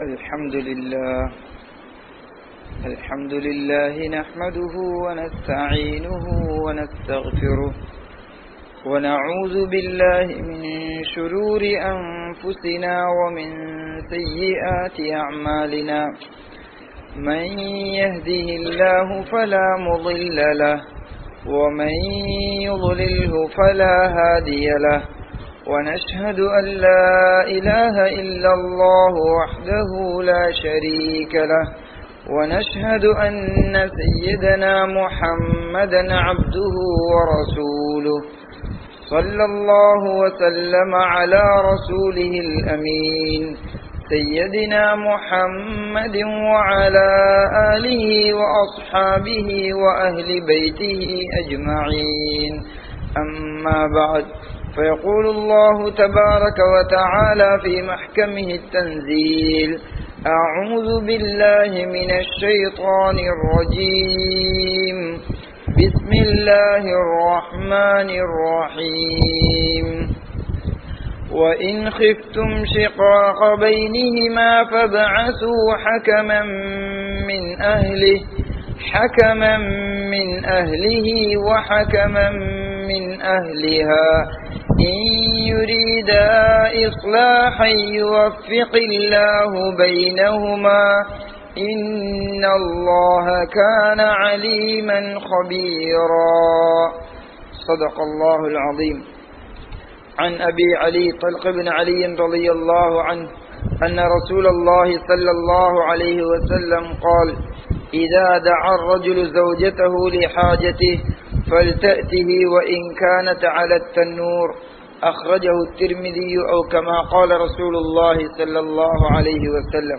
الحمد لله الحمد لله نحمده ونستعينه ونستغفره ونعوذ بالله من شرور أنفسنا ومن سيئات أعمالنا من يهده الله فلا مضل له ومن يضلله فلا هادي له ونشهد أن لا إله إلا الله وحده لا شريك له ونشهد أن سيدنا محمدا عبده ورسوله صلى الله وسلم على رسوله الأمين سيدنا محمد وعلى آله وأصحابه وأهل بيته أجمعين أما بعد فيقول الله تبارك وتعالى في محكمه التنزيل أعوذ بالله من الشيطان الرجيم بسم الله الرحمن الرحيم وإن خفتم شقاق بينهما فابعثوا حكما من أهله حكما من أهله وحكما من أهلها إن يريدا إصلاحا يوفق الله بينهما إن الله كان عليما خبيرا صدق الله العظيم عن أبي علي طلق بن علي رضي الله عنه أن رسول الله صلى الله عليه وسلم قال إذا دعا الرجل زوجته لحاجته فلتأته وإن كانت على التنور أخرجه الترمذي أو كما قال رسول الله صلى الله عليه وسلم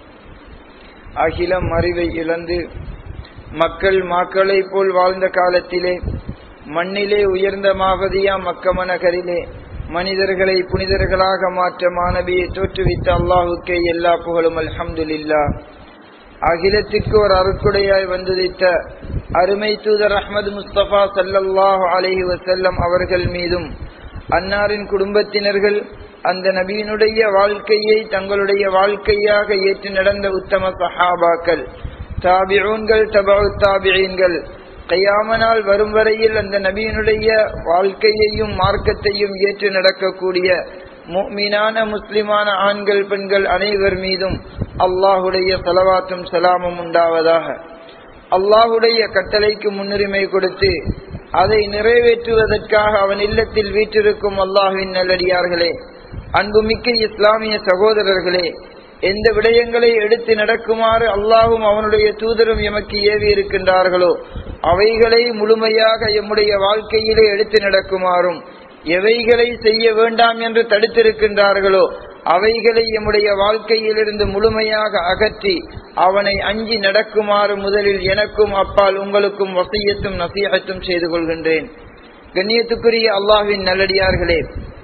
அகிலம் அறிவை இழந்து மக்கள் மாக்களை போல் வாழ்ந்த காலத்திலே மண்ணிலே உயர்ந்த மாவதியா மக்கம நகரிலே மனிதர்களை புனிதர்களாக மாற்ற மாணவியை தோற்றுவித்த அல்லாஹுக்கே எல்லா புகழும் அல்ஹம்துலில்லா அகிலத்திற்கு ஒரு அருக்குடையாய் வந்துதித்த அருமை தூதர் அஹமது முஸ்தபா சல்லல்லாஹு அலஹி வசல்லம் அவர்கள் மீதும் அன்னாரின் குடும்பத்தினர்கள் அந்த நபியினுடைய வாழ்க்கையை தங்களுடைய வாழ்க்கையாக ஏற்று நடந்த உத்தம சஹாபாக்கள் தாபிஊன்கள் தபு தாபியீன்கள் கையாமனால் வரும் வரையில் அந்த நபியினுடைய வாழ்க்கையையும் மார்க்கத்தையும் ஏற்று நடக்கக்கூடிய மீனான முஸ்லிமான ஆண்கள் பெண்கள் அனைவர் மீதும் அல்லாஹுடைய செலவாத்தும் சலாமும் உண்டாவதாக அல்லாஹுடைய கட்டளைக்கு முன்னுரிமை கொடுத்து அதை நிறைவேற்றுவதற்காக அவன் இல்லத்தில் வீற்றிருக்கும் அல்லாஹுவின் நல்லடியார்களே அன்புமிக்க இஸ்லாமிய சகோதரர்களே எந்த விடயங்களை எடுத்து நடக்குமாறு அல்லாஹும் அவனுடைய தூதரும் எமக்கு ஏவி இருக்கின்றார்களோ அவைகளை முழுமையாக எம்முடைய வாழ்க்கையிலே எடுத்து நடக்குமாறும் எவைகளை செய்ய வேண்டாம் என்று தடுத்திருக்கின்றார்களோ அவைகளை எம்முடைய வாழ்க்கையிலிருந்து முழுமையாக அகற்றி அவனை அஞ்சி நடக்குமாறு முதலில் எனக்கும் அப்பால் உங்களுக்கும் வசியத்தும் நசீகத்தும் செய்து கொள்கின்றேன் கண்ணியத்துக்குரிய அல்லாஹின் நல்லடியார்களே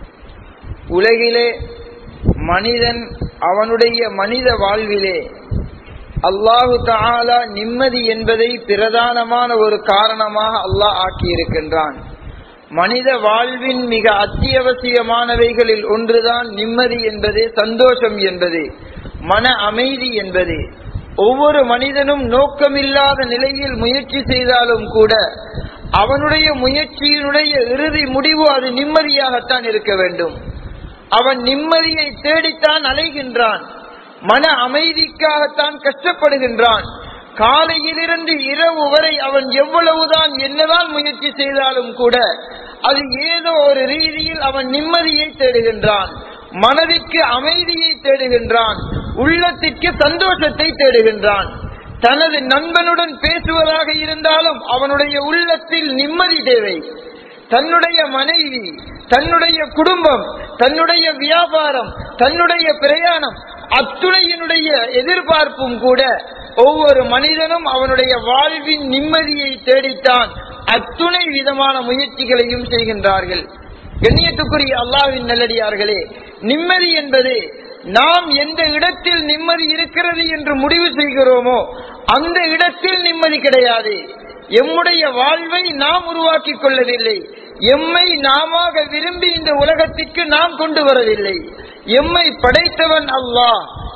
உலகிலே மனிதன் அவனுடைய மனித வாழ்விலே அல்லாஹு தாலா நிம்மதி என்பதை பிரதானமான ஒரு காரணமாக அல்லாஹ் ஆக்கியிருக்கின்றான் மனித வாழ்வின் மிக அத்தியாவசியமானவைகளில் ஒன்றுதான் நிம்மதி என்பது சந்தோஷம் என்பது மன அமைதி என்பது ஒவ்வொரு மனிதனும் நோக்கமில்லாத நிலையில் முயற்சி செய்தாலும் கூட அவனுடைய முயற்சியினுடைய இறுதி முடிவு அது நிம்மதியாகத்தான் இருக்க வேண்டும் அவன் நிம்மதியை தேடித்தான் அலைகின்றான் மன அமைதிக்காகத்தான் கஷ்டப்படுகின்றான் காலையிலிருந்து இரவு வரை அவன் எவ்வளவுதான் என்னதான் முயற்சி செய்தாலும் கூட அது ஏதோ ஒரு ரீதியில் அவன் நிம்மதியை தேடுகின்றான் மனதிற்கு அமைதியை தேடுகின்றான் உள்ளத்திற்கு சந்தோஷத்தை தேடுகின்றான் தனது நண்பனுடன் பேசுவதாக இருந்தாலும் அவனுடைய உள்ளத்தில் நிம்மதி தேவை தன்னுடைய மனைவி தன்னுடைய குடும்பம் தன்னுடைய வியாபாரம் தன்னுடைய பிரயாணம் அத்துணையினுடைய எதிர்பார்ப்பும் கூட ஒவ்வொரு மனிதனும் அவனுடைய வாழ்வின் நிம்மதியை தேடித்தான் அத்துணை விதமான முயற்சிகளையும் செய்கின்றார்கள் கண்ணியத்துக்குரிய அல்லாவின் நல்லடியார்களே நிம்மதி என்பது நாம் எந்த இடத்தில் நிம்மதி இருக்கிறது என்று முடிவு செய்கிறோமோ அந்த இடத்தில் நிம்மதி கிடையாது எம்முடைய வாழ்வை நாம் உருவாக்கி கொள்ளவில்லை எம்மை நாம விரும்பி இந்த உலகத்திற்கு நாம் கொண்டு வரவில்லை எம்மை படைத்தவன் அல்லாஹ்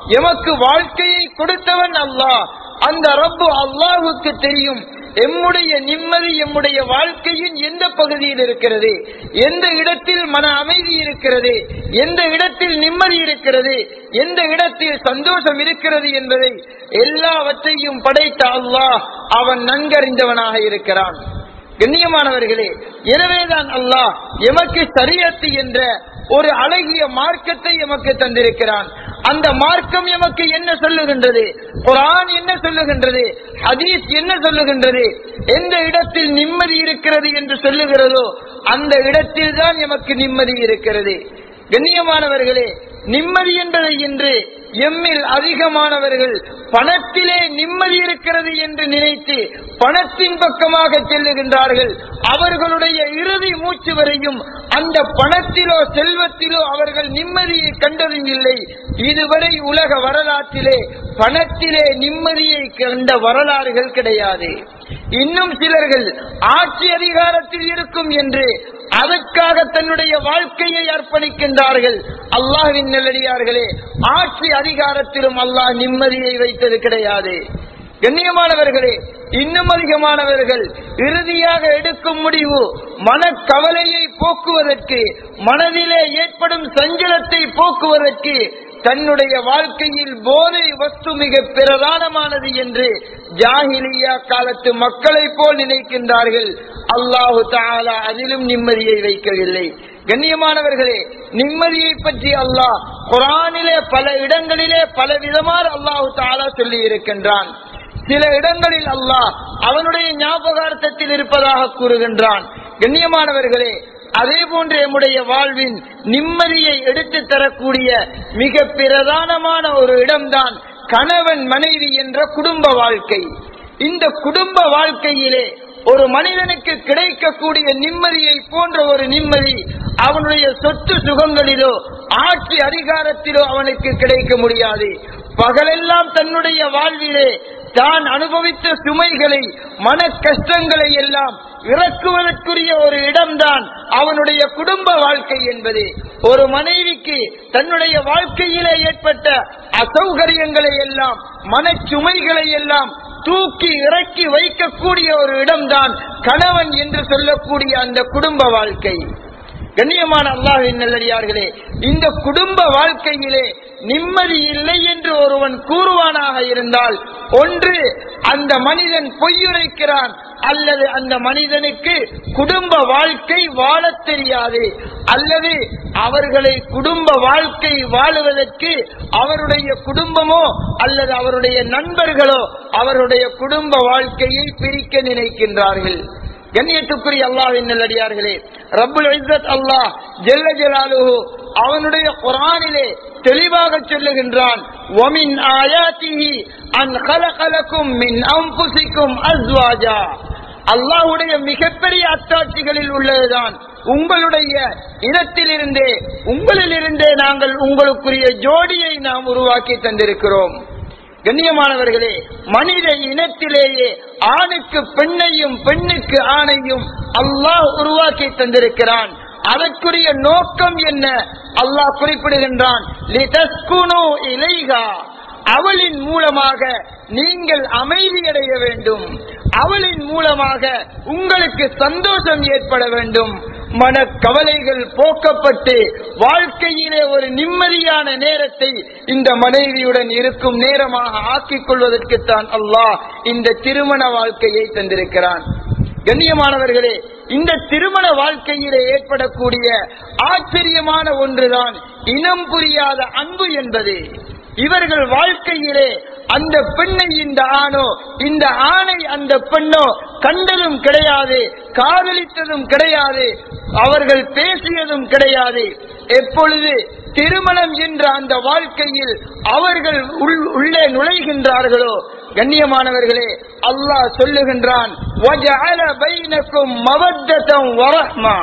எமக்கு வாழ்க்கையை கொடுத்தவன் அல்லாஹ் அந்த ரப்பு அல்லாஹுக்கு தெரியும் எம்முடைய நிம்மதி எம்முடைய வாழ்க்கையின் எந்த பகுதியில் இருக்கிறது எந்த இடத்தில் மன அமைதி இருக்கிறது எந்த இடத்தில் நிம்மதி இருக்கிறது எந்த இடத்தில் சந்தோஷம் இருக்கிறது என்பதை எல்லாவற்றையும் படைத்த அல்லாஹ் அவன் நன்கறிந்தவனாக இருக்கிறான் கண்ணியமானவர்களே எனவேதான் அல்லாஹ் எமக்கு சரியத்து என்ற ஒரு அழகிய மார்க்கத்தை எமக்கு தந்திருக்கிறான் அந்த மார்க்கம் எமக்கு என்ன சொல்லுகின்றது குரான் என்ன சொல்லுகின்றது ஹதீஸ் என்ன சொல்லுகின்றது எந்த இடத்தில் நிம்மதி இருக்கிறது என்று சொல்லுகிறதோ அந்த இடத்தில் தான் எமக்கு நிம்மதி இருக்கிறது கண்ணியமானவர்களே நிம்மதி என்பதை இன்று எம்மில் அதிகமானவர்கள் பணத்திலே நிம்மதி இருக்கிறது என்று நினைத்து பணத்தின் பக்கமாக செல்லுகின்றார்கள் அவர்களுடைய இறுதி மூச்சு வரையும் அந்த பணத்திலோ செல்வத்திலோ அவர்கள் நிம்மதியை கண்டதும் இல்லை இதுவரை உலக வரலாற்றிலே பணத்திலே நிம்மதியை கண்ட வரலாறுகள் கிடையாது இன்னும் சிலர்கள் ஆட்சி அதிகாரத்தில் இருக்கும் என்று அதற்காக தன்னுடைய வாழ்க்கையை அர்ப்பணிக்கின்றார்கள் அல்லாஹ்வின் நல்லடியார்களே ஆட்சி அதிகாரத்திலும் அல்லாஹ் நிம்மதியை வைத்தது கிடையாது கண்ணியமானவர்களே இன்னும் அதிகமானவர்கள் இறுதியாக எடுக்கும் முடிவு மனக்கவலையை போக்குவதற்கு மனதிலே ஏற்படும் சஞ்சலத்தை போக்குவதற்கு தன்னுடைய வாழ்க்கையில் போதை வஸ்து மிக பிரதானமானது என்று ஜாஹிலியா காலத்து மக்களை போல் நினைக்கின்றார்கள் அல்லாஹு தாலா அதிலும் நிம்மதியை வைக்கவில்லை கண்ணியமானவர்களே நிம்மதியை பற்றி அல்லாஹ் குரானிலே பல இடங்களிலே பல விதமான அல்லாஹு தாலா சொல்லி இருக்கின்றான் சில இடங்களில் அல்லாஹ் அவனுடைய ஞாபகார்த்தத்தில் இருப்பதாக கூறுகின்றான் கண்ணியமானவர்களே அதே போன்று எம்முடைய வாழ்வின் நிம்மதியை எடுத்து தரக்கூடிய மிக பிரதானமான ஒரு இடம்தான் கணவன் மனைவி என்ற குடும்ப வாழ்க்கை இந்த குடும்ப வாழ்க்கையிலே ஒரு மனிதனுக்கு கிடைக்கக்கூடிய நிம்மதியை போன்ற ஒரு நிம்மதி அவனுடைய சொத்து சுகங்களிலோ ஆட்சி அதிகாரத்திலோ அவனுக்கு கிடைக்க முடியாது பகலெல்லாம் தன்னுடைய வாழ்விலே தான் அனுபவித்த சுமைகளை மன கஷ்டங்களை எல்லாம் இறக்குவதற்குரிய ஒரு இடம்தான் அவனுடைய குடும்ப வாழ்க்கை என்பது ஒரு மனைவிக்கு தன்னுடைய வாழ்க்கையிலே ஏற்பட்ட அசௌகரியங்களை எல்லாம் மனச்சுமைகளை எல்லாம் தூக்கி இறக்கி வைக்கக்கூடிய ஒரு இடம்தான் கணவன் என்று சொல்லக்கூடிய அந்த குடும்ப வாழ்க்கை கண்ணியமான அல்லாஹின் நல்லடியார்களே இந்த குடும்ப வாழ்க்கையிலே நிம்மதி இல்லை என்று ஒருவன் கூறுவானாக இருந்தால் ஒன்று அந்த மனிதன் பொய்யுரைக்கிறான் அல்லது அந்த மனிதனுக்கு குடும்ப வாழ்க்கை வாழத் தெரியாது அல்லது அவர்களை குடும்ப வாழ்க்கை வாழுவதற்கு அவருடைய குடும்பமோ அல்லது அவருடைய நண்பர்களோ அவருடைய குடும்ப வாழ்க்கையை பிரிக்க நினைக்கின்றார்கள் கண்ணியத்துக்குரிய அல்லாஹின் நல்லடியார்களே ரப்புல் இஸ்ஸத் அல்லாஹ் ஜெல்ல ஜலாலுஹு அவனுடைய குரானிலே தெளிவாக சொல்லுகின்றான் ஒமின் ஆயாத்திஹி அன் கலகலக்கும் மின் அம்புசிக்கும் அஸ்வாஜா அல்லாஹுடைய மிகப்பெரிய அத்தாட்சிகளில் உள்ளதுதான் உங்களுடைய இனத்திலிருந்தே உங்களிலிருந்தே நாங்கள் உங்களுக்குரிய ஜோடியை நாம் உருவாக்கி தந்திருக்கிறோம் கண்ணியமானவர்களே மனித இனத்திலேயே ஆணுக்கு பெண்ணையும் பெண்ணுக்கு ஆணையும் அல்லாஹ் உருவாக்கி தந்திருக்கிறான் அதற்குரிய நோக்கம் என்ன அல்லாஹ் குறிப்பிடுகின்றான் "லிதஸ்குனு இலைஹா." அவளின் மூலமாக நீங்கள் அமைதியடைய வேண்டும் அவளின் மூலமாக உங்களுக்கு சந்தோஷம் ஏற்பட வேண்டும் மனக்கவலைகள் போக்கப்பட்டு வாழ்க்கையிலே ஒரு நிம்மதியான நேரத்தை இந்த மனைவியுடன் இருக்கும் நேரமாக ஆக்கிக் கொள்வதற்குத்தான் அல்லாஹ் இந்த திருமண வாழ்க்கையை தந்திருக்கிறான் கண்ணியமானவர்களே இந்த திருமண வாழ்க்கையிலே ஏற்படக்கூடிய ஆச்சரியமான ஒன்றுதான் இனம் புரியாத அன்பு என்பது இவர்கள் வாழ்க்கையிலே அந்த பெண்ணை இந்த ஆணோ இந்த ஆணை அந்த பெண்ணோ கண்டதும் கிடையாது காதலித்ததும் கிடையாது அவர்கள் பேசியதும் கிடையாது எப்பொழுது திருமணம் என்ற அந்த வாழ்க்கையில் அவர்கள் உள்- உள்ளே நுழைகின்றார்களோ கண்ணியமானவர்களே அல்லாஹ் சொல்லுகின்றான் "வஜஅல பைனக்கும் மவத்ததம் வரஹ்மா."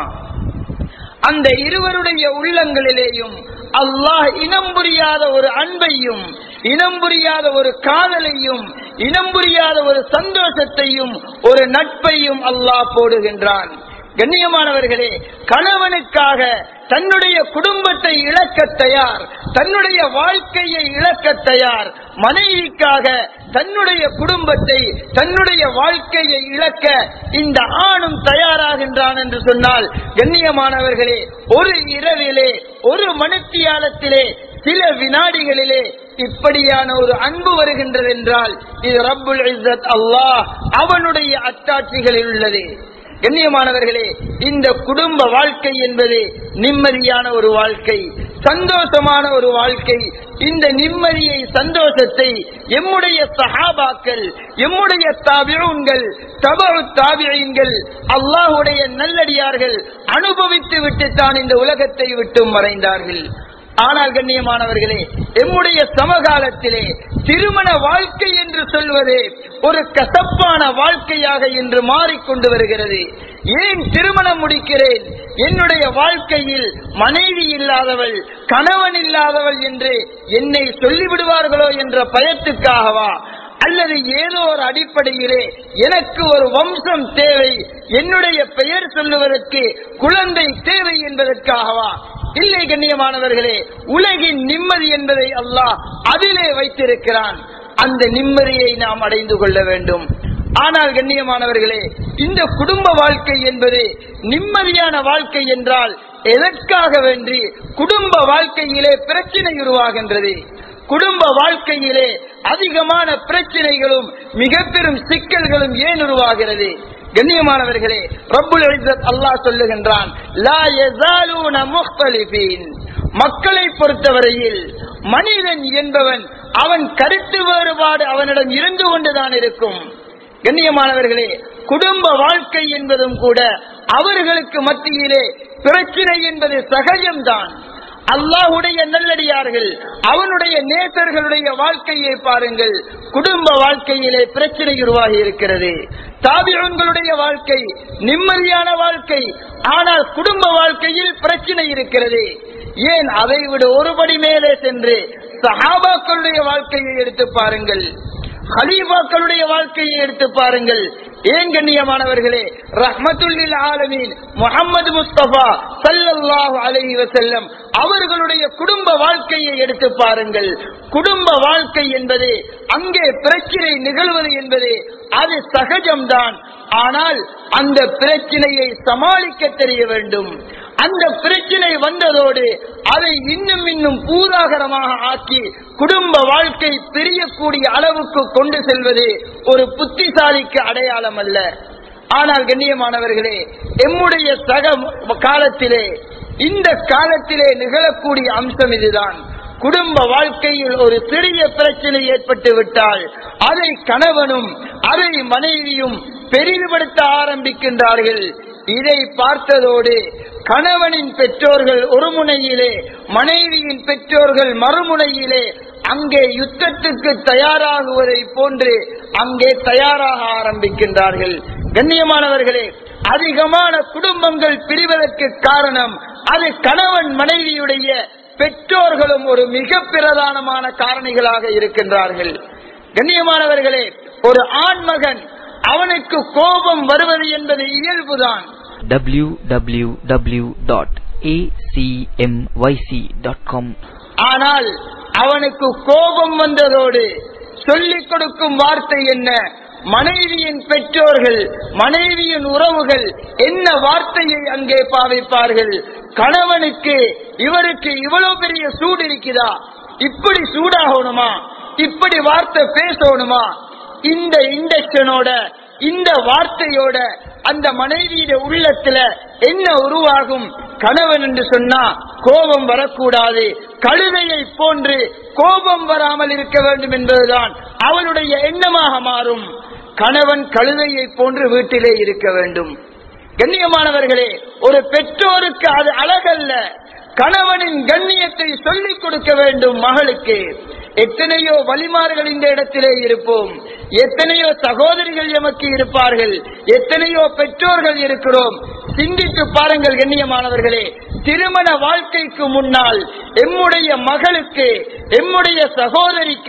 அந்த இருவருடைய உள்ளங்களிலேயும் அல்லாஹ் இனம் புரியாத ஒரு அன்பையும் இனம் புரியாத ஒரு காதலையும் இனம் புரியாத ஒரு சந்தோஷத்தையும் ஒரு நட்பையும் அல்லாஹ் போடுகின்றான் கண்ணியமானவர்களே கணவனுக்காக தன்னுடைய குடும்பத்தை இழக்க தயார் தன்னுடைய வாழ்க்கையை இழக்க தயார் மனைவிக்காக தன்னுடைய குடும்பத்தை தன்னுடைய வாழ்க்கையை இழக்க இந்த ஆணும் தயாராகின்றான் என்று சொன்னால் கண்ணியமானவர்களே ஒரு இரவிலே ஒரு மணித்தியாலத்திலே சில வினாடிகளிலே இப்படியான ஒரு அன்பு வருகின்றது என்றால் இது ரப்புல் இஸ்ஸத் அல்லாஹ் அவனுடைய அத்தாட்சிகளில் உள்ளது கண்ணியமானவர்களே இந்த குடும்ப வாழ்க்கை என்பது நிம்மதியான ஒரு வாழ்க்கை சந்தோஷமான ஒரு வாழ்க்கை இந்த நிம்மதியை சந்தோஷத்தை எம்முடைய சஹாபாக்கள் எம்முடைய தாபியூன்கள் தபு தாபியங்கள் அல்லாஹுடைய நல்லடியார்கள் அனுபவித்து விட்டுத்தான் இந்த உலகத்தை விட்டு மறைந்தார்கள் ஆனால் கண்ணியமானவர்களே எம்முடைய சமகாலத்திலே திருமண வாழ்க்கை என்று சொல்வது ஒரு கசப்பான வாழ்க்கையாக இன்று மாறிக்கொண்டு வருகிறது ஏன் திருமணம் முடிக்கிறேன் என்னுடைய வாழ்க்கையில் மனைவி இல்லாதவள் கணவன் இல்லாதவள் என்று என்னை சொல்லிவிடுவார்களோ என்ற பயத்துக்காகவா அல்லது ஏதோ ஒரு அடிப்படையிலே எனக்கு ஒரு வம்சம் தேவை என்னுடைய பெயர் சொல்லுவதற்கு குழந்தை தேவை என்பதற்காகவா இல்லை கண்ணியமானவர்களே உலகின் நிம்மதி என்பதை அல்லாஹ் அதிலே வைத்திருக்கிறான் அந்த நிம்மதியை நாம் அடைந்து கொள்ள வேண்டும் ஆனால் கண்ணியமானவர்களே இந்த குடும்ப வாழ்க்கை என்பது நிம்மதியான வாழ்க்கை என்றால் எதற்காக வேண்டி குடும்ப வாழ்க்கையிலே பிரச்சனை உருவாகின்றது குடும்ப வாழ்க்கையிலே அதிகமான பிரச்சனைகளும் மிக பெரும் சிக்கல்களும் ஏன் உருவாகிறது கண்ணியமானவர்களே ரப்புல் இஸ்ஸத் அல்லாஹ் சொல்லுகின்றான் லா யஸாலூன முக்தலிஃபீன் மக்களை பொறுத்தவரையில் மனிதன் என்பவன் அவன் கருத்து வேறுபாடு அவனிடம் இருந்து கொண்டுதான் இருக்கும் கண்ணியமானவர்களே குடும்ப வாழ்க்கை என்பதும் கூட அவர்களுக்கு மத்தியிலே பிரச்சனை என்பது சகஜம்தான் அல்லாஹுடைய நல்லடியார்கள் அவனுடைய நேசர்களுடைய வாழ்க்கையை பாருங்கள் குடும்ப வாழ்க்கையிலே பிரச்சனை உருவாகி இருக்கிறது தாபியங்களுடைய வாழ்க்கை நிம்மதியான வாழ்க்கை ஆனால் குடும்ப வாழ்க்கையில் பிரச்சனை இருக்கிறது ஏன் அதை விட ஒருபடி மேலே சென்று சஹாபாக்களுடைய வாழ்க்கையை எடுத்து பாருங்கள் ஹலீஃபாக்களுடைய வாழ்க்கையை எடுத்து பாருங்கள் ஏன் கண்ணியமானவர்களே ரஹ்மத்துல்லில் ஆலமீன் முகமது முஸ்தபா சல்லல்லாஹு அலைஹி வஸல்லம் அவர்களுடைய குடும்ப வாழ்க்கையை எடுத்து பாருங்கள் குடும்ப வாழ்க்கை என்பது அங்கே பிரச்சனை நிகழ்வது என்பது அது சகஜம்தான் ஆனால் அந்த பிரச்சனையை சமாளிக்க தெரிய வேண்டும் அந்த பிரச்சனை வந்ததோடு அதை இன்னும் இன்னும் பூதாகரமாக ஆக்கி குடும்ப வாழ்க்கை பிரியக்கூடிய அளவுக்கு கொண்டு செல்வது ஒரு புத்திசாலிக்கு அடையாளம் அல்ல ஆனால் கண்ணியமானவர்களே எம்முடைய சக காலத்திலே இந்த காலத்திலே நிகழக்கூடிய அம்சம் இதுதான் குடும்ப வாழ்க்கையில் ஒரு சிறிய பிரச்சனை ஏற்பட்டு விட்டால் அதை கணவனும் அதை மனைவியும் பெரிதுபடுத்த ஆரம்பிக்கின்றார்கள் இதை பார்த்ததோடு கணவனின் பெற்றோர்கள் ஒரு முனையிலே மனைவியின் பெற்றோர்கள் மறுமுனையிலே அங்கே யுத்தத்துக்கு தயாராகுவதை போன்று அங்கே தயாராக ஆரம்பிக்கின்றார்கள் கண்ணியமானவர்களே அதிகமான குடும்பங்கள் பிரிவதற்கு காரணம் அது கணவன் மனைவியுடைய பெற்றோர்களும் ஒரு மிக பிரதானமான காரணிகளாக இருக்கின்றார்கள் கண்ணியமானவர்களே ஒரு ஆண்மகன் அவனுக்கு கோபம் வருவது என்பது இயல்புதான் www.acmyc.com ஆனால் அவனுக்கு கோபம் வந்ததோடு சொல்லிக் கொடுக்கும் வார்த்தை என்ன மனைவியின் பெற்றோர்கள் மனைவியின் உறவுகள் என்ன வார்த்தையை அங்கே பாவிப்பார்கள் கணவனுக்கு இவருக்கு இவ்வளவு பெரிய சூடு இருக்குதா இப்படி சூடாகணுமா இப்படி வார்த்தை பேசணுமா இந்த இண்டக்ஷனோட இந்த வார்த்தையோட அந்த மனைவியிட உள்ளத்துல என்ன உருவாகும் கணவன் என்று சொன்னா கோபம் வரக்கூடாது கழுதையை போன்று கோபம் வராமல் இருக்க வேண்டும் என்பதுதான் அவனுடைய எண்ணமாக மாறும் கணவன் கழுதையை போன்று வீட்டிலே இருக்க வேண்டும் கண்ணியமானவர்களே ஒரு பெற்றோருக்கு அது அழகல்ல கணவனின் கண்ணியத்தை சொல்லிக் கொடுக்க வேண்டும் மகளுக்கு எத்தனையோ வழிமார்கள் இந்த இடத்திலே இருப்போம் எத்தனையோ சகோதரிகள் எமக்கு இருப்பார்கள் எத்தனையோ பெற்றோர்கள் இருக்கிறோம் சிந்தித்து பாருங்கள் கண்ணியமானவர்களே திருமண வாழ்க்கைக்கு முன்னால் எம்முடைய மகளுக்கு எம்முடைய சகோதரிக்கு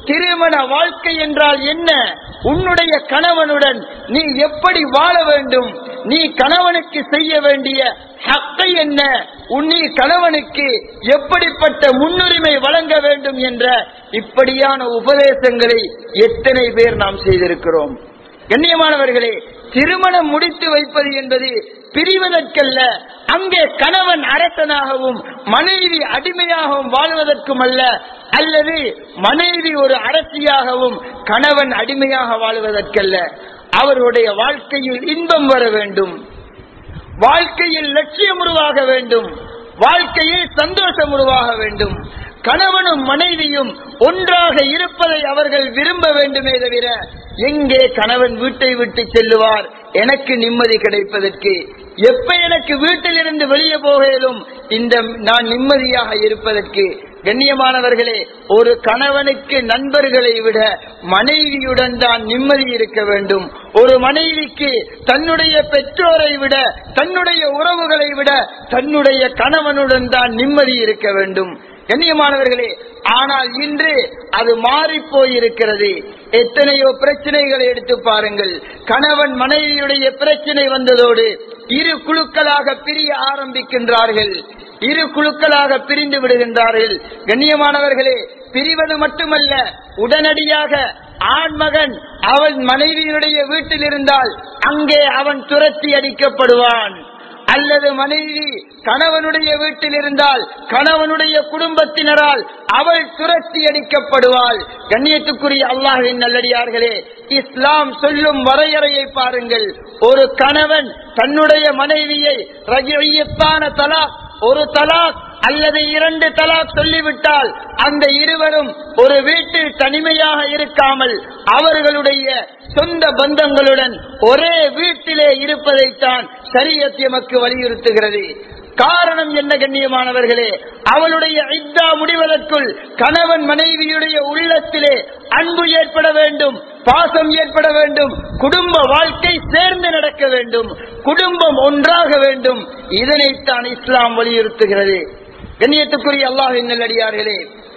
திருமண வாழ்க்கை என்றால் என்ன உன்னுடைய கணவனுடன் நீ எப்படி வாழ வேண்டும் நீ கணவனுக்கு செய்ய வேண்டிய ஹக்கை என்ன உன் நீ கணவனுக்கு எப்படிப்பட்ட முன்னுரிமை வழங்க வேண்டும் என்ற இப்படியான உபதேசங்களை எத்தனை பேர் நாம் செய்திருக்கிறோம் கண்ணியமானவர்களே திருமணம் முடித்து வைப்பது என்பது பிரிவதற்கல்ல அங்கே கணவன் அரசனாகவும் மனைவி அடிமையாகவும் வாழ்வதற்கும் அல்ல அல்லது மனைவி ஒரு அரசியாகவும் கணவன் அடிமையாக வாழ்வதற்கல்ல அவருடைய வாழ்க்கையில் இன்பம் வர வேண்டும் வாழ்க்கையில் லட்சியம் உருவாக வேண்டும் வாழ்க்கையில் சந்தோஷம் உருவாக வேண்டும் கணவனும் மனைவியும் ஒன்றாக இருப்பதை அவர்கள் விரும்ப வேண்டுமே தவிர எங்கே கணவன் வீட்டை விட்டு செல்லுவார் எனக்கு நிம்மதி கிடைப்பதற்கு எப்ப எனக்கு வீட்டிலிருந்து வெளியே போகலும் இந்த நான் நிம்மதியாக இருப்பதற்கு கண்ணியமானவர்களே ஒரு கணவனுக்கு நண்பர்களை விட மனைவியுடன் தான் நிம்மதி இருக்க வேண்டும் ஒரு மனைவிக்கு தன்னுடைய பெற்றோரை விட தன்னுடைய உறவுகளை விட தன்னுடைய கணவனுடன் தான் நிம்மதி இருக்க வேண்டும் கண்ணியமானவர்களே ஆனால் இன்று அது மாறி போயிருக்கிறது எத்தனையோ பிரச்சனைகளை எடுத்து பாருங்கள் கணவன் மனைவியுடைய பிரச்சனை வந்ததோடு இரு குழுக்களாக பிரிய ஆரம்பிக்கின்றார்கள் இரு குழுக்களாக பிரிந்து விடுகின்றார்கள் கண்ணியமானவர்களே பிரிவது மட்டுமல்ல உடனடியாக ஆண்மகன் அவன் மனைவியுடைய வீட்டில் இருந்தால் அங்கே அவன் துரத்தி அடிக்கப்படுவான் அல்லது மனைவி கணவனுடைய வீட்டில் இருந்தால் கணவனுடைய குடும்பத்தினரால் அவள் துரத்தி அடிக்கப்படுவாள் கண்ணியத்துக்குரிய அல்லாஹின் நல்லடியார்களே இஸ்லாம் சொல்லும் வரையறையை பாருங்கள் ஒரு கணவன் தன்னுடைய மனைவியை ரஜியத்தான தலாக் ஒரு தலாக் அல்லது இரண்டு தலாக் சொல்லிவிட்டால் அந்த இருவரும் ஒரு வீட்டில் தனிமையாக இருக்காமல் அவர்களுடைய சொந்த பந்தங்களுடன் ஒரே வீட்டிலே இருப்பதைத்தான் சரியத் எமக்கு வலியுறுத்துகிறது காரணம் என்ன கண்ணியமானவர்களே அவளுடைய இத்தா முடிவதற்குள் கணவன் மனைவியுடைய உள்ளத்திலே அன்பு ஏற்பட வேண்டும் பாசம் ஏற்பட வேண்டும் குடும்ப வாழ்க்கை சேர்ந்து நடக்க வேண்டும் குடும்பம் ஒன்றாக வேண்டும் இதனைத்தான் இஸ்லாம் வலியுறுத்துகிறது கண்ணியத்துக்குரிய அல்லாஹின் நல்லடியார்களே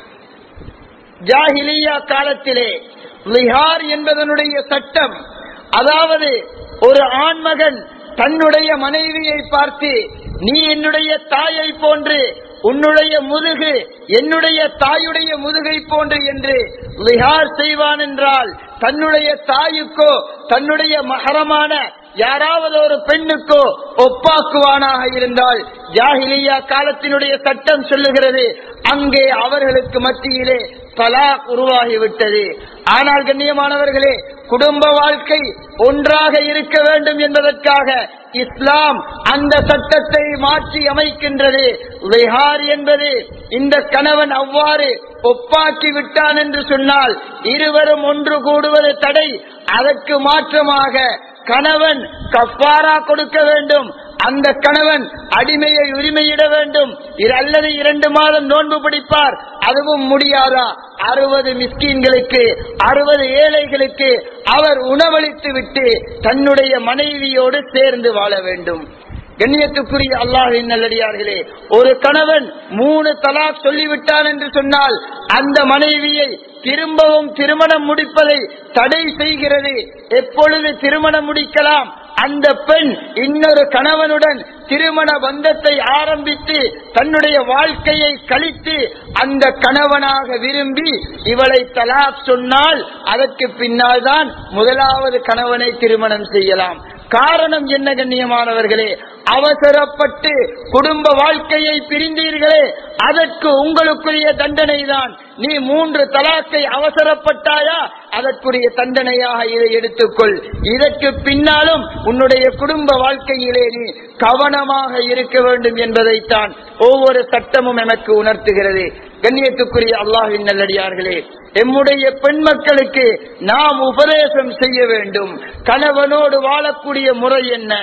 ஜாஹிலியா காலத்திலே லிஹார் என்பதனுடைய சட்டம் அதாவது ஒரு ஆண்மகன் தன்னுடைய மனைவியை பார்த்து நீ என்னுடைய தாயை போன்று உன்னுடைய முதுகு என்னுடைய தாயுடைய முதுகை போன்று என்று லிஹார் செய்வான் என்றால் தன்னுடைய தாயுக்கோ தன்னுடைய மகரமான யாராவது ஒரு பெண்ணுக்கோ ஒப்பாக்குவானாக இருந்தால் ஜாஹிலியா காலத்தினுடைய சட்டம் சொல்லுகிறது அங்கே அவர்களுக்கு மத்தியிலே தலாக் உருவாகிவிட்டது ஆனால் கண்ணியமானவர்களே குடும்ப வாழ்க்கை ஒன்றாக இருக்க வேண்டும் என்பதற்காக இஸ்லாம் அந்த சட்டத்தை மாற்றி அமைக்கின்றது விஹார் என்பது இந்த கணவன் அவ்வாறு ஒப்பாக்கி விட்டான் என்று சொன்னால் இருவரும் ஒன்று கூடுவது தடை அதற்கு மாற்றமாக கணவன் கஃபாரா கொடுக்க வேண்டும் அந்த கணவன் அடிமையை உரிமையிட வேண்டும் இரு- அல்லது இரண்டு மாதம் நோன்பு பிடிப்பார் அதுவும் முடியாதா அறுபது மிஸ்கீன்களுக்கு அறுபது ஏழைகளுக்கு அவர் உணவளித்து விட்டு தன்னுடைய மனைவியோடு சேர்ந்து வாழ வேண்டும் கண்ணியத்துக்குரிய அல்லாஹின் நல்லடியார்களே ஒரு கணவன் மூணு தலாக் சொல்லிவிட்டான் என்று சொன்னால் அந்த மனைவியை திரும்பவும் திருமணம் முடிப்பதை தடை செய்கிறது எப்பொழுது திருமணம் முடிக்கலாம் அந்த பெண் இன்னொரு கணவனுடன் திருமண பந்தத்தை ஆரம்பித்து தன்னுடைய வாழ்க்கையை கழித்து அந்த கணவனாக விரும்பி இவளை தலாக் சொன்னால் அதற்கு பின்னால் தான் முதலாவது கணவனை திருமணம் செய்யலாம் காரணம் என்ன கண்ணியமானவர்களே அவசரப்பட்டு குடும்ப வாழ்க்கையை பிரிந்தீர்களே அதற்கு உங்களுக்குரிய தண்டனை தான் நீ மூன்று தலாக்கை அவசரப்பட்டாயா அதற்குரிய தண்டனையாக இதை எடுத்துக்கொள் இதற்கு பின்னாலும் உன்னுடைய குடும்ப வாழ்க்கையிலே நீ கவனமாக இருக்க வேண்டும் என்பதைத்தான் ஒவ்வொரு சட்டமும் எனக்கு உணர்த்துகிறது கண்ணியத்துக்குரிய அல்லாஹின் நல்லடியார்களே எம்முடைய பெண் மக்களுக்கு நாம் உபதேசம் செய்ய வேண்டும் கணவனோடு வாழக்கூடிய முறை என்ன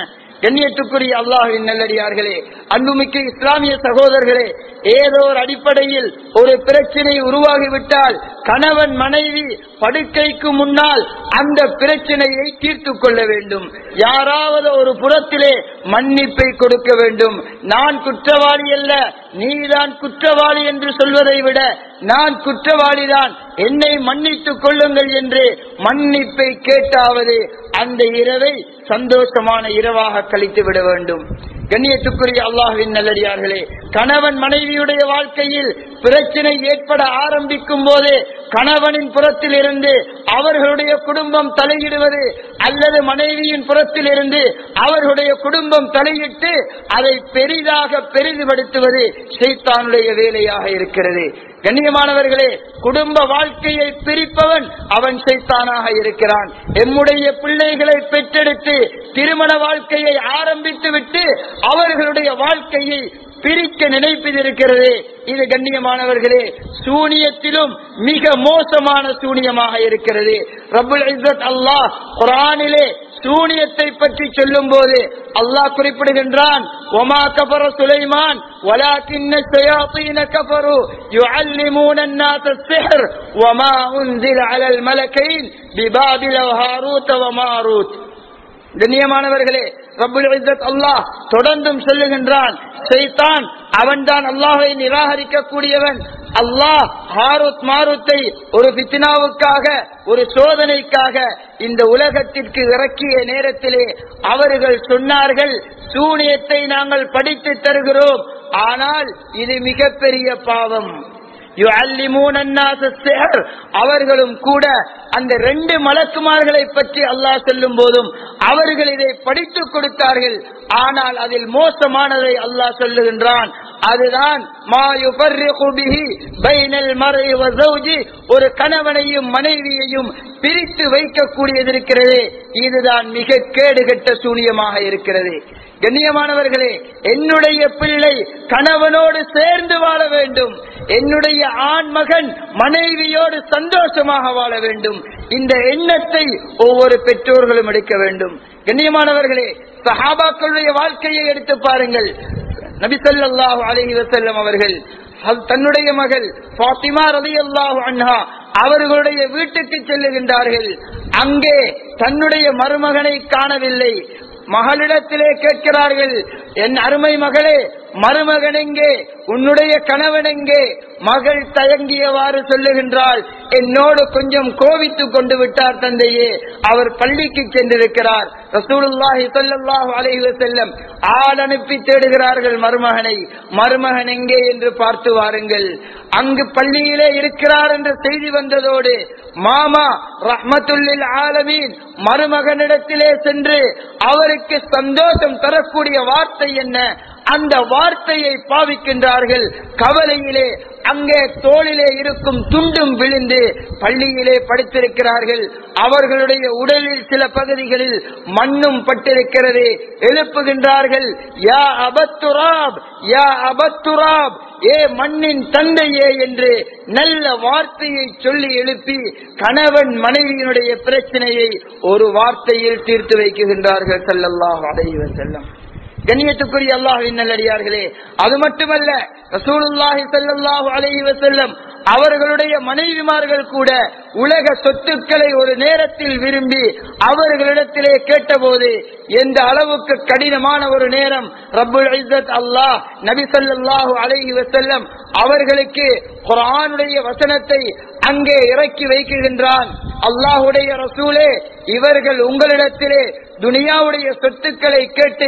கண்ணியத்துக்குரிய அல்லாஹின் நல்லடியார்களே அன்புமிக்க இஸ்லாமிய சகோதரர்களே ஏதோ ஒரு அடிப்படையில் ஒரு பிரச்சனை உருவாகிவிட்டால் கணவன் மனைவி படுக்கைக்கு முன்னால் அந்த பிரச்சனையை தீர்த்து கொள்ள வேண்டும் யாராவது ஒரு புறத்திலே மன்னிப்பை கொடுக்க வேண்டும் நான் குற்றவாளி அல்ல நீதான் குற்றவாளி என்று சொல்வதை விட நான் குற்றவாளிதான் என்னை மன்னித்துக் கொள்ளுங்கள் என்று மன்னிப்பை கேட்டாவது அந்த இரவை சந்தோஷமான இரவாக கழித்து விட வேண்டும் கண்ணியத்துக்குரிய அல்லாஹுவின் நல்லடியார்களே கணவன் மனைவியுடைய வாழ்க்கையில் பிரச்சனை ஏற்பட ஆரம்பிக்கும் போது கணவனின் புறத்தில் இருந்து அவர்களுடைய குடும்பம் தலையிடுவது அல்லது மனைவியின் புறத்தில் இருந்து அவர்களுடைய குடும்பம் தலையிட்டு அதை பெரிதாக பெரிதுபடுத்துவது சைத்தானுடைய வேலையாக இருக்கிறது கண்ணியமானவர்களே குடும்ப வாழ்க்கையை பிரிப்பவன் அவன் சைத்தானாக இருக்கிறான் எம்முடைய பிள்ளைகளை பெற்றெடுத்து திருமண வாழ்க்கையை ஆரம்பித்து விட்டு அவர்களுடைய வாழ்க்கையை பிரிக்க நினைப்பது இருக்கிறது இது கண்ணியமானவர்களே சூனியத்திலும் மிக மோசமான சூனியமாக இருக்கிறது ரபுல் இஸ்ஸத் அல்லாஹ் குரானிலே சூனியத்தை பற்றி சொல்லும் போது அல்லாஹ் குறிப்பிடுகின்றான் ஒமா கபர சுலைமான் ولكن الشياطين كفروا يعلمون الناس السحر وما أنزل على الملكين ببابل وهاروت وماروت கண்ணியமானவர்களே ரப்புல் இஸ்ஸத் அல்லாஹ் தொடர்ந்தும் சொல்லுகின்றான் சைத்தான் அவன்தான் அல்லாஹை நிராகரிக்க கூடியவன் அல்லாஹ் ஹாரூத் மாரூத்தை ஒரு பித்னாவுக்காக ஒரு சோதனைக்காக இந்த உலகத்திற்கு இறக்கிய நேரத்திலே அவர்கள் சொன்னார்கள் சூனியத்தை நாங்கள் படித்து தருகிறோம் ஆனால் இது மிகப்பெரிய பாவம் யுஅல்லிமூன النَّاسَ السِّحْرَ அவர்களும் கூட அந்த ரெண்டு மலக்குமார்களை பற்றி அல்லாஹ் சொல்லும் போதும் அவர்கள் இதை படித்துக் கொடுத்தார்கள் ஆனால் அதில் மோசமானதை அல்லாஹ் சொல்லுகின்றான் அதுதான் மா யுஃபர்ரிகு பிஹி பைனல் மர்இ வ ஸௌஜி ஒரு கணவனையும் மனைவியையும் பிரித்து வைக்கக்கூடியது இருக்கிறது இதுதான் மிக கேடுகட்ட சூனியமாக இருக்கிறது கண்ணியமானவர்களே என்னுடைய பிள்ளை கணவனோடு சேர்ந்து வாழ வேண்டும் என்னுடைய ஆண் மகன் மனைவியோடு சந்தோஷமாக வாழ வேண்டும் இந்த எண்ணத்தை ஒவ்வொரு பெற்றோர்களும் எடுக்க வேண்டும் கண்ணியமானவர்களே சஹாபாக்களுடைய வாழ்க்கையை எடுத்து பாருங்கள் நபி ஸல்லல்லாஹு அலைஹி வஸல்லம் அவர்கள் ஹஸ்- தன்னுடைய மகள் ஃபாத்திமா ரலியல்லாஹு அன்ஹா அவர்களுடைய வீட்டுக்கு செல்லுகின்றார்கள் அங்கே தன்னுடைய மருமகனை காணவில்லை மகளிடத்திலே கேட்கிறார்கள் என் அருமை மகளே மருமகன் எங்கே உன்னுடைய கணவன் எங்கே மகள் தயங்கியவாறு சொல்லுகின்றாள் என்னோடு கொஞ்சம் கோவித்துக் கொண்டு விட்டார் தந்தையே அவர் பள்ளிக்கு சென்றிருக்கிறார் ரசூலுல்லாஹி ஸல்லல்லாஹு அலைஹி வஸல்லம் ஆள் அனுப்பி தேடுகிறார்கள் மருமகனை மருமகன் எங்கே என்று பார்த்து வாருங்கள் அங்கு பள்ளியிலே இருக்கிறார் என்ற செய்தி வந்ததோடு மாமா ரஹ்மத்துல்லில் ஆலமீன் மருமகனிடத்திலே சென்று அவருக்கு சந்தோஷம் தரக்கூடிய வார்த்தை என்ன அந்த வார்த்தையை பாவிக்கின்றார்கள் கவலையிலே அங்கே தோளிலே இருக்கும் துண்டும் விழுந்து பள்ளியிலே படித்திருக்கிறார்கள் அவர்களுடைய உடலில் சில பகுதிகளில் மண்ணும் பட்டிருக்கிறது எழுப்புகின்றார்கள் யா அபத்துராப் யா அபத்துராப் ஏ மண்ணின் தந்தையே என்று நல்ல வார்த்தையை சொல்லி எழுப்பி கணவன் மனைவியினுடைய பிரச்சனையை ஒரு வார்த்தையில் தீர்த்து வைக்குகின்றார்கள் ஸல்லல்லாஹு அலைஹி வஸல்லம் கண்ணியத்துக்குரிய அல்லாஹ்வின் நல்லடியார்களே அது மட்டுமல்ல ரசூலுல்லாஹி ஸல்லல்லாஹு அலைஹி வஸல்லம் அவர்களுடைய மனைவிமார்கள் கூட உலக சொத்துக்களை ஒரு நேரத்தில் விரும்பி அவர்களிடத்திலே கேட்டபோது எந்த அளவுக்கு கடினமான ஒரு நேரம் ரப்புல் இஸ்ஸத் அல்லாஹ் நபி ஸல்லல்லாஹு அலைஹி வஸல்லம் அவர்களுக்கு குர்ஆனுடைய வசனத்தை அங்கே இறக்கி வைக்குகின்றான் அல்லாஹுடைய ரசூலே இவர்கள் உங்களிடத்திலே துனியாவுடைய சொத்துக்களை கேட்டு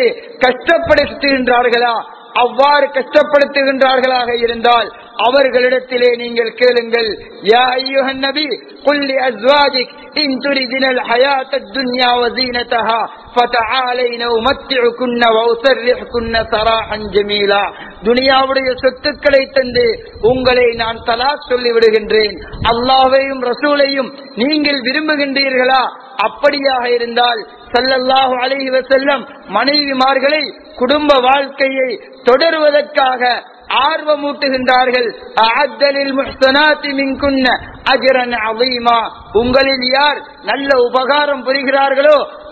கஷ்டப்படுத்துகின்றார்களா அவ்வாறு கஷ்டப்படுத்துகின்றார்களாக இருந்தால் அவர்களிடத்திலே நீங்கள் கேளுங்கள் யா ஐயுஹன் நபி குல்லி அஸ்வாஜிக் இன் துரிதின الحياة الدنيا وزينتها فتعالين أمتعكن وأسرحكن سراحا جميلا துனியாவுடைய சொத்துக்களை தந்து உங்களை நான் தலாக் சொல்லி விடுகின்றேன் அல்லாஹ்வையும் ரசூலையும் நீங்கள் விரும்புகின்றீர்களா அப்படியாக இருந்தால் ஸல்லல்லாஹு அலைஹி வஸல்லம் மனைவிமார்களை குடும்ப வாழ்க்கையை தொடருவதற்காக ஆர்வமூட்டுகின்றார்கள் அஅத்தலில் முஹ்சனாத்தி மின்குன்ன அஜ்ரன் அதீமா உங்களில் யார் நல்ல உபகாரம் புரிகிறார்களோ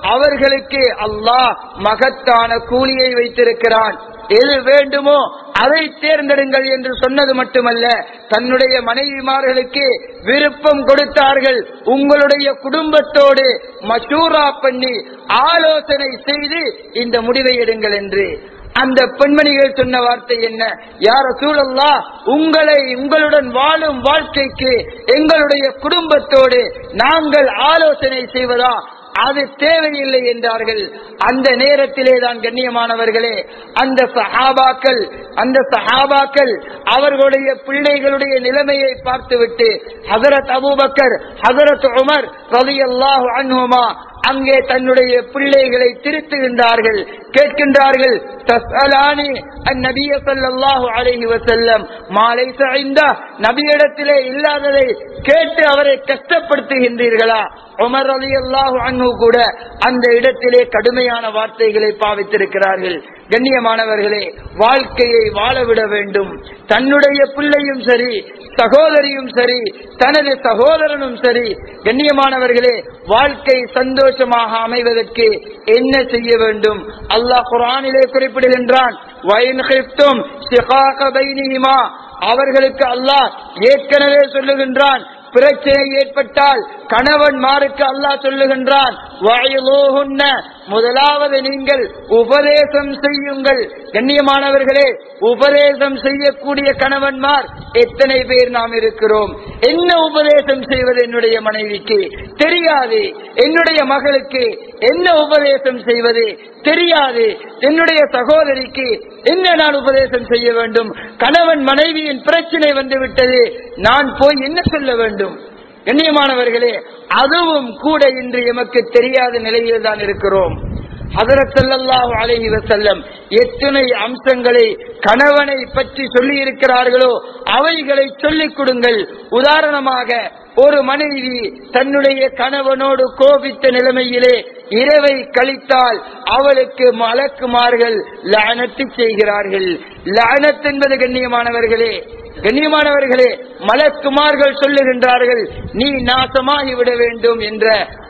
அவர்களுக்கு அல்லாஹ் மகத்தான கூலியை வைத்திருக்கிறான் எது வேண்டுமோ அதை தேர்ந்தெடுங்கள் என்று சொன்னது மட்டுமல்ல தன்னுடைய மனைவிமார்களுக்கு விருப்பம் கொடுத்தார்கள் உங்களுடைய குடும்பத்தோடு மசூரா பண்ணி ஆலோசனை செய்து இந்த முடிவை எடுங்கள் என்று அந்த பெண்மணிகள் சொன்ன வார்த்தை என்ன யார சூழல்லா உங்களை உங்களுடன் வாழும் வாழ்க்கைக்கு எங்களுடைய குடும்பத்தோடு நாங்கள் ஆலோசனை செய்வதா அது தேவையில்லை என்றார்கள் அந்த நேரத்திலே தான் கண்ணியமானவர்களே அந்த சஹாபாக்கள் அந்த சஹாபாக்கள் அவர்களுடைய பிள்ளைகளுடைய நிலைமையை பார்த்துவிட்டு ஹசரத் அபூபக்கர் ஹசரத் உமர் ரலியல்லாஹு அன்ஹுமா அங்கே தன்னுடைய பிள்ளைகளை திருத்துகின்றார்கள் கேட்கின்றார்கள் தஸ்அலானி அந்நபிய ஸல்லல்லாஹு அலைஹி வஸல்லம் மாலை சைந்தா நபியிடத்திலே இல்லாததை கேட்டு அவரை கஷ்டப்படுத்துகின்றீர்களா உமர் ரலியல்லாஹு அன்ஹு கூட அந்த இடத்திலே கடுமையான வார்த்தைகளை பாவித்திருக்கிறார்கள் கண்ணியமானவர்களே வாழ்க்கையை வாழவிட வேண்டும் தன்னுடைய பிள்ளையும் சரி சகோதரியும் சரி தனது சகோதரனும் சரி கண்ணியமானவர்களே வாழ்க்கை சந்தோஷமாக அமைவதற்கு என்ன செய்ய வேண்டும் அல்லாஹ் குரானிலே குறிப்பிடுகின்றான் வயன் ஹிப்தும் ஷிகாக பைனிஹிமா அவர்களுக்கு அல்லாஹ் ஏற்கனவே சொல்லுகின்றான் பிரச்சனை ஏற்பட்டால் கணவன் மாருக்கு அல்லாஹ் சொல்லுகின்றான் வயலோகுன்ன முதலாவது நீங்கள் உபதேசம் செய்யுங்கள் கண்ணியமானவர்களே உபதேசம் செய்யக்கூடிய கணவன்மார் எத்தனை பேர் நாம் இருக்கிறோம் என்ன உபதேசம் செய்வது என்னுடைய மனைவிக்கு தெரியாது என்னுடைய மகளுக்கு என்ன உபதேசம் செய்வது தெரியாது என்னுடைய சகோதரிக்கு என்ன நான் உபதேசம் செய்ய வேண்டும் கணவன் மனைவியின் பிரச்சனை வந்து விட்டது நான் போய் என்ன சொல்ல வேண்டும் கண்ணியமானவர்களே அதுவும் கூட இன்று எமக்கு தெரியாத நிலையில் தான் இருக்கிறோம் ஹதரத் ஸல்லல்லாஹு அலைஹி வஸல்லம் எத்தனை அம்சங்களை கணவனை பற்றி சொல்லி இருக்கிறார்களோ அவைகளை சொல்லிக் கொடுங்கள் உதாரணமாக ஒரு மனைவி தன்னுடைய கணவனோடு கோபித்த நிலைமையிலே இரவை கழித்தால் அவளுக்கு மலக்குமார்கள் லானத்து செய்கிறார்கள் லானத் என்பது கண்ணியமானவர்களே கண்ணியமானவர்களே மலக்குமார்கள் சொல்லுகின்றார்கள் நீ நாசமாகி விட வேண்டும் என்ற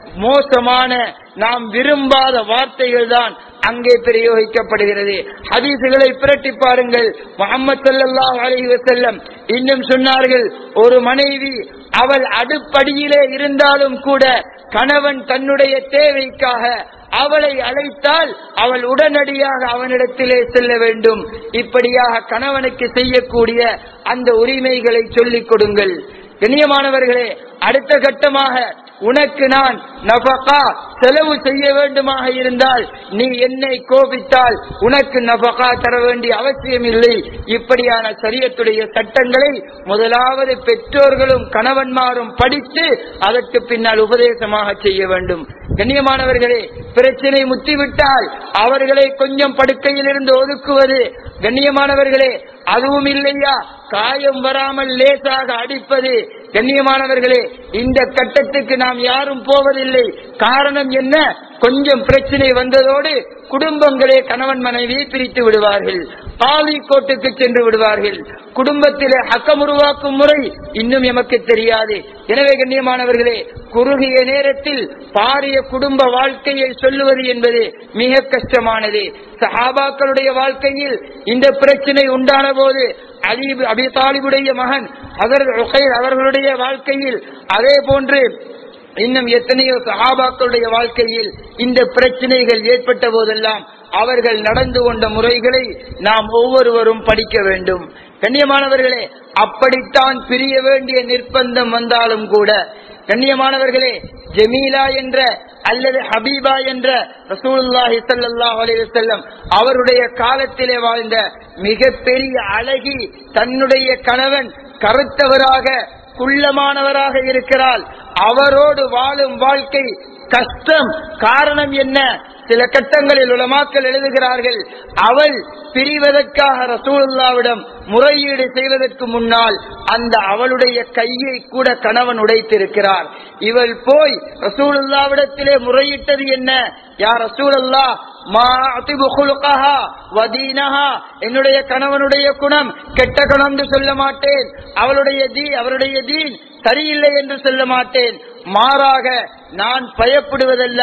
மோசமான நாம் விரும்பாத வார்த்தைகள் தான் அங்கே பிரயோகிக்கப்படுகிறது ஹதீசுகளை பிரட்டி பாருங்கள் முகமது சல்லல்லாஹு அலைஹி வஸல்லம் இன்னும் சொன்னார்கள் ஒரு மனைவி அவள் அடுப்படியிலே இருந்தாலும் கூட கணவன் தன்னுடைய தேவைக்காக அவளை அழைத்தால் அவள் உடனடியாக அவனிடத்திலே செல்ல வேண்டும் இப்படியாக கணவனுக்கு செய்யக்கூடிய அந்த உரிமைகளை சொல்லிக் கொடுங்கள் கண்ணியமானவர்களே அடுத்த கட்டமாக உனக்கு நான் நபகா செலவு செய்ய வேண்டுமாக இருந்தால் நீ என்னை கோபித்தால் உனக்கு நபகா தர வேண்டிய அவசியம் இல்லை இப்படியான சரியத்துடைய சட்டங்களை முதலாவது பெற்றோர்களும் கணவன்மாரும் படித்து அதற்கு பின்னால் உபதேசமாக செய்ய வேண்டும் கண்ணியமானவர்களே பிரச்சனை முத்திவிட்டால் அவர்களை கொஞ்சம் படுக்கையில் இருந்து ஒதுக்குவது கண்ணியமானவர்களே அதுவும் இல்லையா காயம் வராமல் லேசாக அடிப்பது கண்ணியமானவர்களே இந்த கட்டத்துக்கு நாம் யாரும் போவதில்லை காரணம் என்ன கொஞ்சம் பிரச்சனை வந்ததோடு குடும்பங்களே கணவன் மனைவியை பிரித்து விடுவார்கள் பாலி கோட்டுக்கு சென்று விடுவார்கள் குடும்பத்திலே ஹக்கம் உருவாக்கும் முறை இன்னும் எமக்கு தெரியாது எனவே கண்ணியமானவர்களே குறுகிய நேரத்தில் பாரிய குடும்ப வாழ்க்கையை சொல்லுவது என்பது மிக கஷ்டமானது சஹாபாக்களுடைய வாழ்க்கையில் இந்த பிரச்சனை உண்டான போது அலீப் அபி தாலிபுடைய மகன் அவர் அவர்களுடைய வாழ்க்கையில் அதே போன்று இன்னும் எத்தனையோ சஹாபாக்களுடைய வாழ்க்கையில் இந்த பிரச்சனைகள் ஏற்பட்ட போதெல்லாம் அவர்கள் நடந்து கொண்ட முறைகளை நாம் ஒவ்வொருவரும் படிக்க வேண்டும் கண்ணியமானவர்களே அப்படித்தான் பிரிய வேண்டிய நிர்பந்தம் வந்தாலும் கூட கண்ணியமானவர்களே ஜமீலா என்ற அல்லது ஹபீபா என்ற ரசூலுல்லாஹி ஸல்லல்லாஹு அலைஹி வஸல்லம் அவருடைய காலத்திலே வாழ்ந்த மிகப்பெரிய அழகி தன்னுடைய கணவன் கருத்தவராக குள்ளமானவராக இருக்கிறாள் அவரோடு வாழும் வாழ்க்கை கஷ்டம் காரணம் என்ன சில கட்டங்களில் உலமாக்கள் எழுதுகிறார்கள் அவள் பிரிவதற்காக ரசூலுல்லாவிடம் முறையீடு செய்வதற்கு முன்னால் அந்த அவளுடைய கையை கூட கணவன் உடைத்திருக்கிறார் இவள் போய் ரசூலுல்லாவிடத்திலே முறையிட்டது என்ன யார் ரசூலுல்லா மா அதிபு குலுகஹா வதீனஹா என்னுடைய கணவனுடைய குணம் கெட்ட குணம் என்று சொல்ல மாட்டேன் அவளுடைய தீ அவருடைய தீன் சரியில்லை என்று சொல்ல மாட்டேன் மாறாக நான் பயப்படுவதெல்லாம்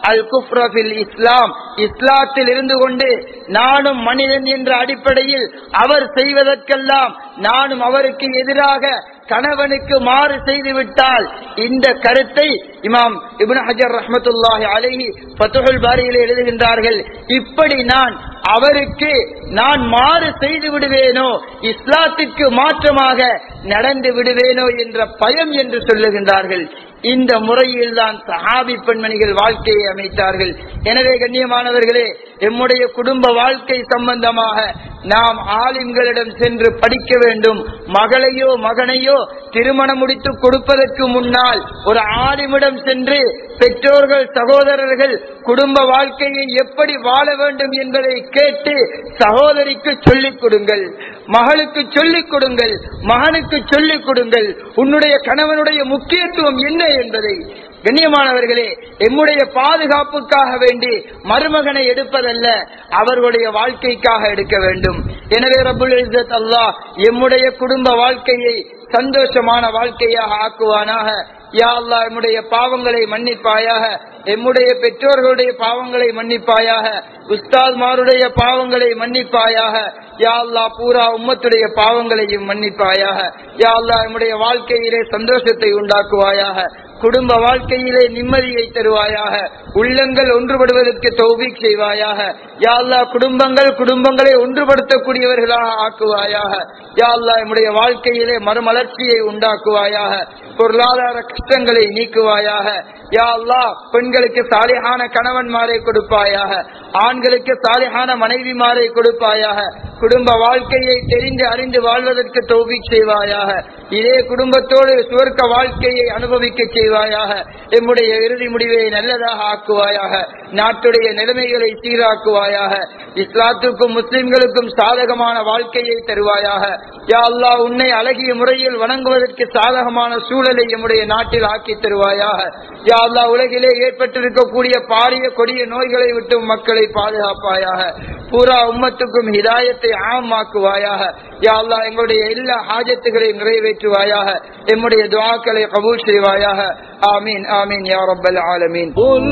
அல் குஃப்ரபில் இஸ்லாம் இஸ்லாத்தில் இருந்து கொண்டு நானும் மனிதன் என்ற அடிப்படையில் அவர் செய்வதற்கெல்லாம் நானும் அவருக்கு எதிராக கணவனுக்கு மாறு செய்து விட்டால் இந்த கருத்தை இமாம் இப்னு ஹஜர் ரஹ்மத்துல்லாஹி அலைஹி ஃபத்ஹுல் பாரியில் எழுதுகின்றார்கள் இப்படி நான் அவருக்கு நான் மாறு செய்து விடுவேனோ இஸ்லாத்திற்கு மாற்றமாக நடந்து விடுவேனோ என்ற பயம் என்று சொல்லுகின்றார்கள் இந்த முறையில் தான் சஹாபி பெண்மணிகள் வாழ்க்கையை அமைத்தார்கள் எனவே கண்ணியமானவர்களே எம்முடைய குடும்ப வாழ்க்கை சம்பந்தமாக நாம் ஆலிம்களிடம் சென்று படிக்க வேண்டும் மகளையோ மகனையோ திருமணம் முடித்து கொடுப்பதற்கு முன்னால் ஒரு ஆலிமிடம் சென்று பெற்றோர்கள் சகோதரர்கள் குடும்ப வாழ்க்கையை எப்படி வாழ வேண்டும் என்பதை கேட்டு சகோதரிக்கு சொல்லிக் கொடுங்கள் மகளுக்கு சொல்லிக் கொடுங்கள் மகனுக்கு சொல்லிக் கொடுங்கள் உன்னுடைய கணவனுடைய முக்கியத்துவம் என்ன என்பதை கண்ணியமானவர்களே எம்முடைய பாதுகாப்புக்காக வேண்டி மருமகனை எடுப்பதல்ல அவர்களுடைய வாழ்க்கைக்காக எடுக்க வேண்டும் எனவே ரபுல் இஸ்ஸத் அல்லாஹ் எம்முடைய குடும்ப வாழ்க்கையை சந்தோஷமான வாழ்க்கையாக ஆக்குவானாக யா அல்லாஹ் எம்முடைய பாவங்களை மன்னிப்பாயாக எம்முடைய பெற்றோர்களுடைய பாவங்களை மன்னிப்பாயாக உஸ்தாத்மாருடைய பாவங்களை மன்னிப்பாயாக யா அல்லாஹ் பூரா உம்மத்துடைய பாவங்களையும் மன்னிப்பாயாக யா அல்லாஹ் எம்முடைய வாழ்க்கையிலே சந்தோஷத்தை உண்டாக்குவாயாக குடும்ப வாழ்க்கையிலே நிம்மதியை தருவாயாக உள்ளங்கள் ஒன்றுபடுவதற்கு தௌபிக் செய்வாயாக யா அல்லாஹ் குடும்பங்கள் குடும்பங்களை ஒன்றுபடுத்தக்கூடியவர்களாக ஆக்குவாயாக யா அல்லாஹ் எம்முடைய வாழ்க்கையிலே மறுமலர்ச்சியை உண்டாக்குவாயாக பொருளாதார கஷ்டங்களை நீக்குவாயாக யா அல்லாஹ் பெண்களுக்கு சாலிஹான கணவன்மாரை கொடுப்பாயாக ஆண்களுக்கு சாலிஹான மனைவிமாரை கொடுப்பாயாக குடும்ப வாழ்க்கையை தெரிந்து அறிந்து வாழ்வதற்கு தௌபிக் செய்வாயாக இதே குடும்பத்தோடு சுவர்க்க வாழ்க்கையை அனுபவிக்க செய்வாயாக எம்முடைய இறுதி முடிவை நல்லதாக ஆக்குவாயாக நாட்டுடைய நிலைமைகளை சீராக்குவாயாக இஸ்லாத்துக்கும் முஸ்லிம்களுக்கும் சாதகமான வாழ்க்கையை தருவாயாக யா அல்லாஹ் உன்னை அழகிய முறையில் வணங்குவதற்கு சாதகமான சூழலை எம்முடைய நாட்டில் ஆக்கி தருவாயாக யா அல்லாஹ் உலகிலே ஏற்பட்டிருக்கக்கூடிய பாரிய கொடிய நோய்களை விட்டு மக்களை பாதுகாப்பாயாக பூரா உம்மத்துக்கும் ஹிதாயத்தை ஆமாக்குவாயாக யா அல்லாஹ் எங்களுடைய எல்லா ஹாஜத்துகளையும் நிறைவேற்றுவாயாக எம்முடைய துவாக்களை கபூல் செய்வாயாக ஆமீன் ஆமீன் யா ரப்பல் ஆலமீன் قل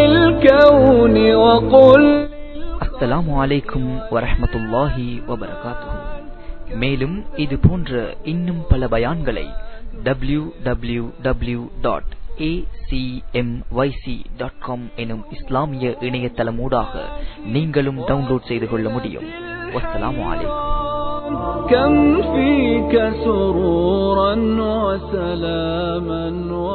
للكون وقل அஸ்ஸலாமு அலைக்கும் வரஹ்மத்துல்லாஹி வபரகாத்துஹு மேலும் இது போன்ற இன்னும் பல பயான்களை W W W dot dot com எனும் இஸ்லாமிய இணையதளமூடாக நீங்களும் டவுன்லோட் செய்து கொள்ள முடியும் வஸ்ஸலாமு அலைக்கும் كم فيك سرورا وسلاما